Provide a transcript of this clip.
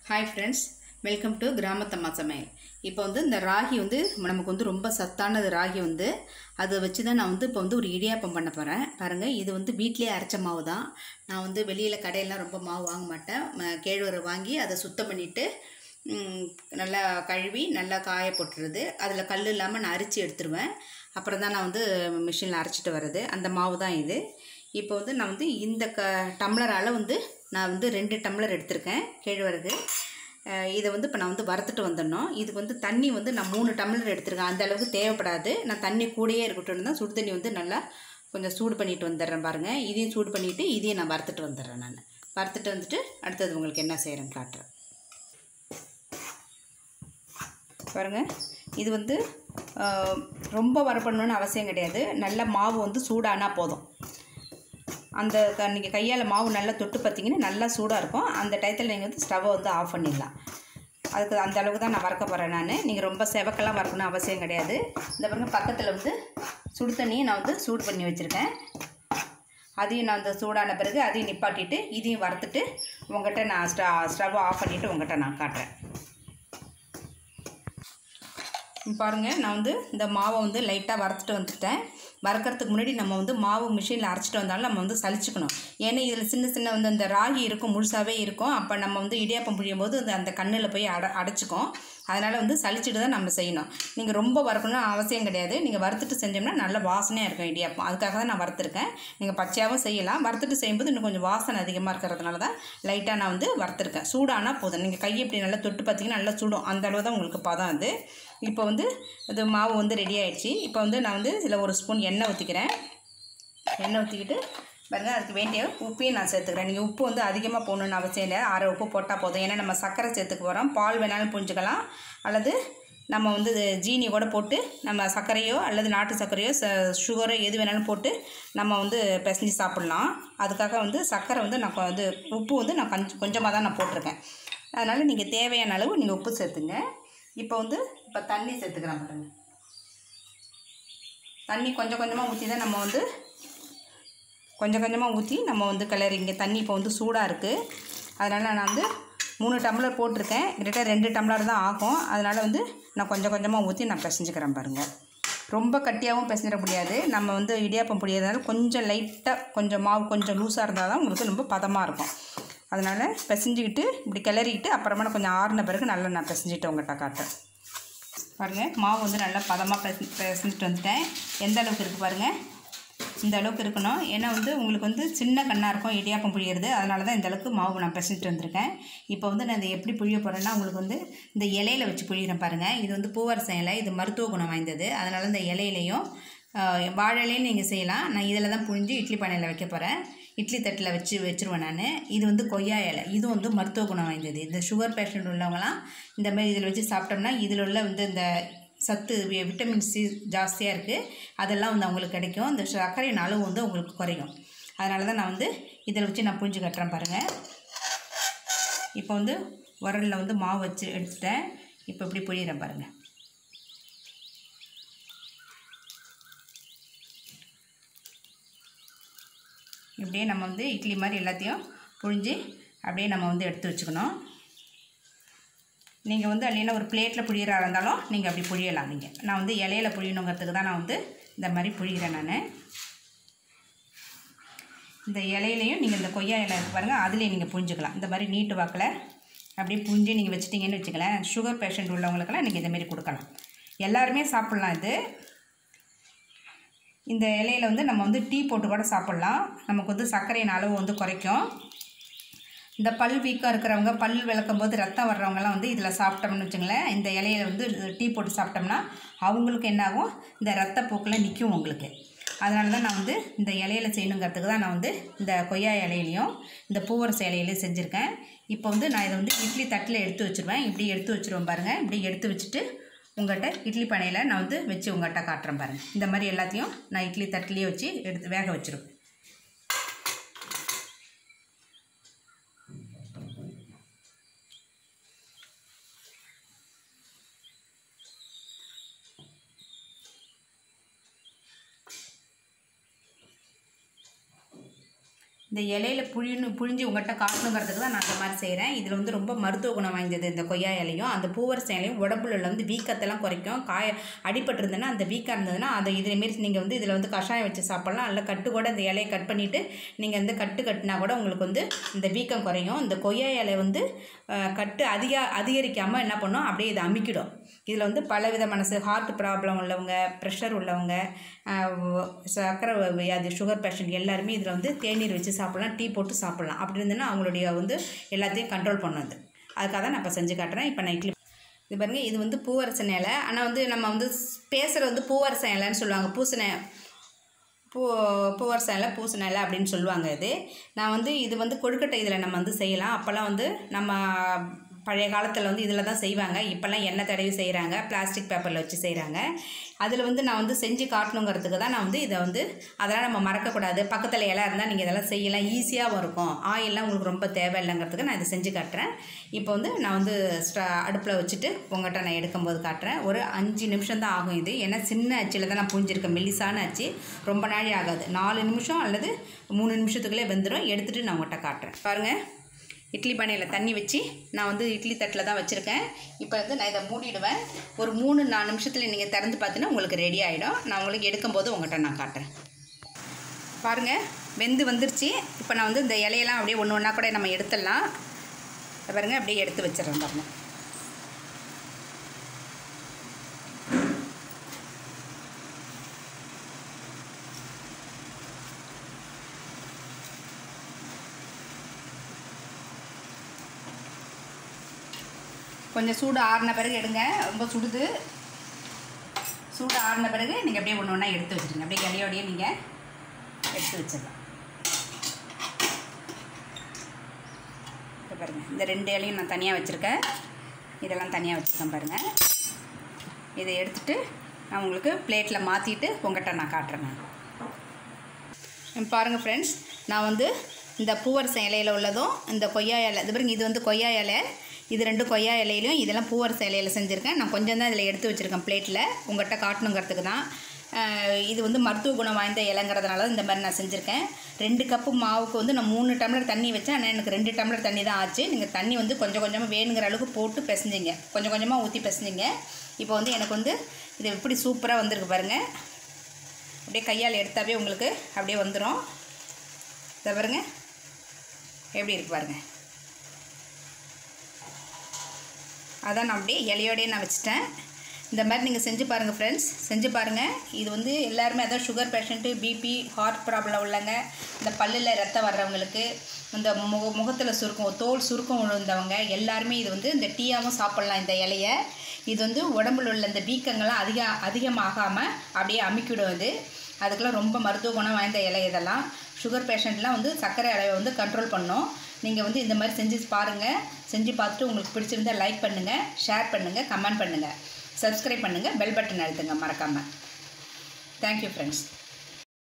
hi friends welcome to கிராமத்தம்மா சமையல் இப்போ வந்து இந்த ராகி வந்து நமக்கு வந்து ரொம்ப சத்தானது ராகி வந்து அதை வச்சு தான் நான் வந்து இப்போ வந்து ஒரு இடியாப்பம் பண்ண போகிறேன் பாருங்கள் இது வந்து வீட்டிலேயே அரைச்ச மாவு தான் நான் வந்து வெளியில் கடையெல்லாம் ரொம்ப மாவு வாங்க மாட்டேன் ம- கேழ்வரகு வாங்கி அதை சுத்தம் பண்ணிவிட்டு நல்லா கழுவி நல்லா காய போட்டுருது அதில் கல் இல்லாமல் நான் அரிச்சு எடுத்துருவேன் அப்புறம் தான் நான் வந்து மிஷினில் அரைச்சிட்டு வர்றது அந்த மாவு தான் இது இப்போ வந்து நான் வந்து இந்த க டம்ளரால் வந்து நான் வந்து ரெண்டு டம்ளர் எடுத்திருக்கேன் கேழ்வரகு அஹ் இதை வந்து இப்போ நான் வந்து வறுத்துட்டு வந்துடணும் இதுக்கு வந்து தண்ணி வந்து நான் மூணு டம்ளர் எடுத்திருக்கேன் அந்த அளவுக்கு தேவைப்படாது நான் தண்ணி கூடயே இருக்கட்டும் தான் சுடு தண்ணி வந்து நல்லா கொஞ்சம் சூடு பண்ணிட்டு வந்துடுறேன் பாருங்கள் இதையும் சூடு பண்ணிவிட்டு இதையும் நான் வறுத்துட்டு வந்துடுறேன் நான் வறுத்துட்டு வந்துட்டு அடுத்தது உங்களுக்கு என்ன செய்கிறேன்னு காட்டுறேன் பாருங்கள் இது வந்து ஆஹ், ரொம்ப வரப்படணும்னு அவசியம் கிடையாது நல்ல மாவு வந்து சூடானா போதும் அந்த நீங்கள் கையால் மாவு நல்லா தொட்டு பார்த்தீங்கன்னா நல்லா சூடாக இருக்கும் அந்த டயத்தில் நீங்கள் வந்து ஸ்டவ்வை வந்து ஆஃப் பண்ணிடலாம் அதுக்கு அந்த அளவுக்கு தான் நான் வறுக்க போகிறேன் நான் நீங்கள் ரொம்ப செவக்கெல்லாம் வறுக்கணும் அவசியம் கிடையாது இந்த பாருங்க பக்கத்தில் வந்து சுடு தண்ணியை நான் வந்து சூடு பண்ணி வச்சுருக்கேன் அதையும் நான் அந்த சூடான பிறகு அதையும் நிப்பாட்டிட்டு இதையும் வறுத்துட்டு உங்கள்கிட்ட நான் ஸ்ட ஸ்டவ் ஆஃப் பண்ணிவிட்டு உங்கள்கிட்ட நான் காட்டுறேன் பாருங்கள் நான் வந்து இந்த மாவை வந்து லைட்டாக வறுத்துட்டு வந்துட்டேன் வறுக்கிறதுக்கு முன்னாடி நம்ம வந்து மாவு மிஷினில் அரைச்சிட்டு வந்தாலும் நம்ம வந்து சலிச்சுக்கணும் ஏன்னா இதில் சின்ன சின்ன வந்து அந்த ராகி இருக்கும் முழுசாகவே இருக்கும் அப்போ நம்ம வந்து இடியாப்பம் புழியும் போது அந்த அந்த கண்ணில் போய் அட அடைச்சிக்கும் அதனால் வந்து சலிச்சுட்டு தான் நம்ம செய்யணும் நீங்கள் ரொம்ப வறுக்கணும்னு அவசியம் கிடையாது நீங்கள் வறுத்துட்டு செஞ்சோம்னா நல்ல வாசனையாக இருக்கும் இடியாப்பம் அதுக்காக தான் நான் வறுத்துருக்கேன் நீங்கள் பச்சையாகவும் செய்யலாம் வறுத்துட்டு செய்யும்போது இன்னும் கொஞ்சம் வாசனை அதிகமாக இருக்கிறதுனால தான் லைட்டாக நான் வந்து வறுத்துருக்கேன் சூடானா போதும் நீங்கள் கையை இப்படி நல்லா தொட்டு பார்த்தீங்கன்னா நல்லா சுடும் அந்த அளவு தான் உங்களுக்கு பதம் அது இப்போ வந்து இது மாவு வந்து ரெடி ஆயிடுச்சு இப்போ வந்து நான் வந்து இதில் ஒரு ஸ்பூன் எண்ணெய் ஊற்றிக்கிறேன் எண்ணெய் ஊற்றிக்கிட்டு பாருங்கள் அதுக்கு வேண்டிய உப்பையும் நான் சேர்த்துக்கிறேன் நீங்கள் உப்பு வந்து அதிகமாக போடணுன்னு அவசியம் இல்லை அரை உப்பு போட்டால் போதும் ஏன்னா நம்ம சர்க்கரை சேர்த்துக்க போகிறோம் பால் வேணாலும் புரிஞ்சுக்கலாம் அல்லது நம்ம வந்து இது ஜீனி கூட போட்டு நம்ம சர்க்கரையோ அல்லது நாட்டு சர்க்கரையோ ச சுகரோ எது வேணாலும் போட்டு நம்ம வந்து பிசைஞ்சு சாப்பிட்லாம் அதுக்காக வந்து சர்க்கரை வந்து நான் கொ- வந்து உப்பு வந்து நான் கொஞ்சம் கொஞ்சமாக தான் நான் போட்டிருக்கேன் அதனால் நீங்கள் தேவையான அளவு நீங்கள் உப்பு சேர்த்துங்க இப்போ வந்து இப்போ தண்ணி சேர்த்துக்கிறேன் பாருங்க தண்ணி கொஞ்சம் கொஞ்சமாக ஊற்றி தான் நம்ம வந்து கொஞ்சம் கொஞ்சமாக ஊற்றி நம்ம வந்து கிளறி இங்கே தண்ணி இப்போ வந்து சூடாக இருக்குது அதனால் நான் வந்து மூணு டம்ளர் போட்டிருக்கேன் கிட்ட ரெண்டு டம்ளர் தான் ஆகும் அதனால் வந்து நான் கொஞ்சம் கொஞ்சமாக ஊற்றி நான் பிசைஞ்சுக்கிறேன் பாருங்கள் ரொம்ப கட்டியாகவும் பிசைஞ்சிட முடியாது நம்ம வந்து இடியாப்பம் புளியறதுனால கொஞ்சம் லைட்டாக கொஞ்சம் மாவு கொஞ்சம் லூஸாக இருந்தால் தான் உங்களுக்கு ரொம்ப பதமாக இருக்கும் அதனால் பிசைஞ்சிக்கிட்டு இப்படி கிளறிக்கிட்டு அப்புறமா நான் கொஞ்சம் ஆறின பிறகு நல்லா நான் பிசைஞ்சிட்டு உங்கள்கிட்ட காட்டுறேன் பாருங்கள் மாவு வந்து நல்லா பதமாக பிசை பிசைஞ்சிட்டு வந்துட்டேன் எந்த அளவுக்கு இருக்குது பாருங்கள் இந்த அளவுக்கு இருக்கணும் ஏன்னா வந்து உங்களுக்கு வந்து சின்ன கண்ணாக இருக்கும் இடியாப்பம் புழியறது அதனால தான் இந்த அளவுக்கு மாவு நான் பிசைஞ்சிட்டு வந்திருக்கேன் இப்போ வந்து நான் இதை எப்படி புழிய போகிறேன்னா உங்களுக்கு வந்து இந்த இலையில வச்சு புழியிறேன் பாருங்கள் இது வந்து பூவரசம் இலை இது மருத்துவ குணம் வாய்ந்தது அதனால் இந்த இலையிலையும் ஆஹ், வாழை இலையும் நீங்கள் செய்யலாம் நான் இதில் தான் புழிஞ்சு இட்லி பானையில் வைக்க போகிறேன் இட்லி தட்டில் வச்சு வச்சுருவேன் நான் இது வந்து கொய்யா இலை இது வந்து மருத்துவ குணம் வாய்ந்தது இந்த சுகர் பேஷண்ட் உள்ளவங்களாம் இந்த மாதிரி இதில் வச்சு சாப்பிட்டோம்னா இதில் உள்ள வந்து இந்த சத்து வி- விட்டமின் சி ஜாஸ்தியாக இருக்குது அதெல்லாம் வந்து அவங்களுக்கு கிடைக்கும் இந்த சர்க்கரையின் அளவு வந்து உங்களுக்கு குறையும் அதனால தான் நான் வந்து இதில் வச்சு நான் புரிஞ்சு கட்டுறேன் பாருங்கள் இப்போ வந்து உரலில் வந்து மாவு வச்சு எடுத்துட்டேன் இப்போ இப்படி புழியிறேன் பாருங்கள் இப்படியே நம்ம வந்து இட்லி மாதிரி எல்லாத்தையும் புழிஞ்சு அப்படியே நம்ம வந்து எடுத்து வச்சுக்கணும் நீங்கள் வந்து இல்லைன்னா ஒரு பிளேட்டில் புழியறா இருந்தாலும் நீங்கள் அப்படி புழியலாம் நீங்கள் நான் வந்து இலையில புழியணுங்கிறதுக்கு தான் நான் வந்து இந்த மாதிரி புழிகிறேன் நான் இந்த இலையிலையும் நீங்கள் இந்த கொய்யா இலை இருக்கு பாருங்கள் அதுலேயும் நீங்கள் புழிஞ்சுக்கலாம் இந்த மாதிரி நீட்டு வாக்கில் அப்படியே புழிஞ்சு நீங்கள் வச்சிட்டிங்கன்னு வச்சுக்கலாம் சுகர் பேஷண்ட் உள்ளவங்களுக்கெல்லாம் நீங்கள் இந்த மாதிரி கொடுக்கலாம் எல்லாருமே சாப்பிட்லாம் இது இந்த இலையில வந்து நம்ம வந்து டீ போட்டு கூட சாப்பிட்லாம் நமக்கு வந்து சர்க்கரையின் அளவு வந்து குறைக்கும் இந்த பல் வீக்கம் இருக்கிறவங்க பல் விளக்கும் போது ரத்தம் வர்றவங்கலாம் வந்து இதில் சாப்பிட்டோம்னு வச்சுங்களேன் இந்த இலையில வந்து டீ போட்டு சாப்பிட்டோம்னா அவங்களுக்கு என்னாகும் இந்த ரத்தப்போக்கில் நிற்கும் உங்களுக்கு அதனால தான் நான் வந்து இந்த இலையில செய்யணுங்கிறதுக்கு தான் நான் வந்து இந்த கொய்யா இலையிலையும் இந்த பூவரச இலையிலையும் செஞ்சுருக்கேன் இப்போ வந்து நான் இதை வந்து இட்லி தட்டில் எடுத்து வச்சுருவேன் இப்படி எடுத்து வச்சுருவேன் பாருங்கள் இப்படி எடுத்து வச்சுட்டு உங்கள்கிட்ட இட்லி பானையில் நான் வந்து வச்சு உங்கள்கிட்ட காட்டுறேன் பாருங்கள் இந்த மாதிரி எல்லாத்தையும் நான் இட்லி தட்டிலேயே வச்சு எடுத்து வேக வச்சிருவேன் இந்த இலையில புழின்னு புழிஞ்சு உங்கள்கிட்ட காட்டணுங்கிறதுக்கு தான் நான் அந்த மாதிரி செய்கிறேன் இதில் வந்து ரொம்ப மருத்துவ குணம் வாய்ந்தது இந்த கொய்யா இலையும் அந்த பூவரச இலையும் உடம்புல உள்ள வந்து வீக்கத்தெல்லாம் குறைக்கும் காய அடிபட்டிருந்ததுன்னா அந்த வீக்கம் இருந்ததுன்னா அதை இதேமாரி நீங்கள் வந்து இதில் வந்து கஷாயம் வச்சு சாப்பிட்லாம் இல்லை கட்டு கூட இந்த இலையை கட் பண்ணிவிட்டு நீங்கள் வந்து கட்டு கட்டினா கூட உங்களுக்கு வந்து இந்த வீக்கம் குறையும் இந்த கொய்யா இலை வந்து அஹ், கட்டு அதிக அதிகரிக்காமல் என்ன பண்ணும் அப்படியே இதை அமிக்கிடும் இதில் வந்து பல வித மனசு ஹார்ட் ப்ராப்ளம் உள்ளவங்க ப்ரெஷர் உள்ளவங்க அஹ், வ- சர்க்கரை வியாதி சுகர் பேஷண்ட் எல்லாருமே இதில் வந்து தேநீர் வச்சு சாப்பிட்லாம் டீ போட்டு சாப்பிட்லாம் அப்படி இருந்ததுன்னா அவங்களுடைய வந்து எல்லாத்தையும் கண்ட்ரோல் பண்ணுது அதுக்காக தான் நான் இப்போ செஞ்சு காட்டுறேன் இப்போ நான் இட்லி இது பாருங்க இது வந்து பூவரசன் இலை ஆனால் வந்து நம்ம வந்து பேசுகிற வந்து பூவரசன் இலைன்னு சொல்லுவாங்க பூசணை பூ பூவரசம் இலை பூசண இலை அப்படின்னு சொல்லுவாங்க இது நான் வந்து இது வந்து கொழுக்கட்டை இதில் நம்ம வந்து செய்யலாம் அப்போல்லாம் வந்து நம்ம பழைய காலத்தில் வந்து இதில் தான் செய்வாங்க இப்போல்லாம் எண்ணெய் தடவி செய்கிறாங்க பிளாஸ்டிக் பேப்பரில் வச்சு செய்கிறாங்க அதில் வந்து நான் வந்து செஞ்சு காட்டணுங்கிறதுக்கு தான் நான் வந்து இதை வந்து அதெல்லாம் நம்ம மறக்கக்கூடாது பக்கத்தில் இலை இருந்தால் நீங்கள் இதெல்லாம் செய்யலாம் ஈஸியாகவும் இருக்கும் ஆயிலெலாம் உங்களுக்கு ரொம்ப தேவையில்லைங்கிறதுக்கு நான் இதை செஞ்சு காட்டுறேன் இப்போ வந்து நான் வந்து ஸ்டா அடுப்பில் வச்சுட்டு உங்கள்கிட்ட நான் எடுக்கும்போது காட்டுறேன் ஒரு அஞ்சு நிமிஷம் தான் ஆகும் இது ஏன்னா சின்ன அச்சில் தான் நான் புரிஞ்சிருக்கேன் மெல்லிசான அச்சு ரொம்ப நாளே ஆகாது நாலு நிமிஷம் அல்லது மூணு நிமிஷத்துக்குள்ளே வெந்துடும் எடுத்துகிட்டு நான் உங்கள்கிட்ட காட்டுறேன் பாருங்கள் இட்லி பானையில் தண்ணி வச்சு நான் வந்து இட்லி தட்டில் தான் வச்சுருக்கேன் இப்போ வந்து நான் இதை மூடிடுவேன் ஒரு மூணு நாலு நிமிஷத்தில் நீங்கள் திறந்து பார்த்தீங்கன்னா உங்களுக்கு ரெடி ஆகிடும் நான் உங்களுக்கு எடுக்கும்போது உங்கள்கிட்ட நான் காட்டுறேன் பாருங்கள் வெந்து வந்துருச்சு இப்போ நான் வந்து இந்த இலையெல்லாம் அப்படியே ஒன்று ஒன்றா கூட நம்ம எடுத்துடலாம் இதை பாருங்க அப்படியே எடுத்து வச்சிடறேன் பாருங்க கொஞ்சம் சூடு ஆறின பிறகு எடுங்க ரொம்ப சுடுது சூடு ஆறின பிறகு நீங்கள் அப்படியே ஒன்று ஒன்றா எடுத்து வச்சுருங்க அப்படியே இலையோடையே நீங்கள் எடுத்து வச்சிடலாம் இப்போ பாருங்கள் இந்த ரெண்டு இலையும் நான் தனியாக வச்சுருக்கேன் இதெல்லாம் தனியாக வச்சுருக்கேன் பாருங்கள் இதை எடுத்துட்டு நான் உங்களுக்கு பிளேட்டில் மாற்றிட்டு உங்கள்கிட்ட நான் காட்டுறேன் நான் பாருங்கள் ஃப்ரெண்ட்ஸ் நான் வந்து இந்த பூவரசம் இலையில் உள்ளதும் இந்த கொய்யா இலை இது பாருங்க இது வந்து கொய்யா இலை இது ரெண்டு கொய்யா இலையிலையும் இதெல்லாம் பூவரச இலையில் செஞ்சுருக்கேன் நான் கொஞ்சம் தான் இதில் எடுத்து வச்சுருக்கேன் பிளேட்டில் உங்கள்கிட்ட காட்டணுங்கிறதுக்கு தான் அஹ் இது வந்து மருத்துவ குணம் வாய்ந்த இலைங்கிறதுனால தான் இந்த மாதிரி நான் செஞ்சுருக்கேன் ரெண்டு கப்பு மாவுக்கு வந்து நான் மூணு டம்ளர் தண்ணி வச்சேன் ஆனால் எனக்கு ரெண்டு டம்ளர் தண்ணி தான் ஆச்சு நீங்கள் தண்ணி வந்து கொஞ்சம் கொஞ்சமாக வேணுங்கிற அளவுக்கு போட்டு பிசைஞ்சிங்க கொஞ்சம் கொஞ்சமாக ஊற்றி பிசைஞ்சிங்க இப்போ வந்து எனக்கு வந்து இது எப்படி சூப்பராக வந்திருக்கு பாருங்கள் அப்படியே கையால் எடுத்தாவே உங்களுக்கு அப்படியே வந்துடும் இதை பாருங்க எப்படி இருக்கு பாருங்க அதான் நான் அப்படியே இலையோடயே நான் வச்சுட்டேன் இந்த மாதிரி நீங்கள் செஞ்சு பாருங்கள் ஃப்ரெண்ட்ஸ் செஞ்சு பாருங்கள் இது வந்து எல்லாருமே அதான் sugar patient BP heart problem உள்ளவங்க இந்த பல்லில் ரத்தம் வர்றவங்களுக்கு இந்த முக முகத்தில் சுருக்கம் தோல் சுருக்கம் விழுந்தவங்க எல்லாருமே இது வந்து இந்த டீயாகவும் சாப்பிட்லாம் இந்த இலையை இது வந்து உடம்புல உள்ள இந்த வீக்கங்கள்லாம் அதிக அதிகமாகாமல் அப்படியே அமுக்கிடும் இது அதுக்கெல்லாம் ரொம்ப மருத்துவ குணம் வாய்ந்த இலை இதெல்லாம் சுகர் பேஷண்ட்லாம் வந்து சர்க்கரை அளவை வந்து கண்ட்ரோல் பண்ணும் நீங்கள் வந்து இந்த மாதிரி செஞ்சு பாருங்கள் செஞ்சு பார்த்துட்டு உங்களுக்கு பிடிச்சிருந்தா லைக் பண்ணுங்கள் ஷேர் பண்ணுங்கள் கமெண்ட் பண்ணுங்கள் சப்ஸ்கிரைப் பண்ணுங்கள் பெல் பட்டன் அழுத்துங்க மறக்காமல் தேங்க்யூ ஃப்ரெண்ட்ஸ்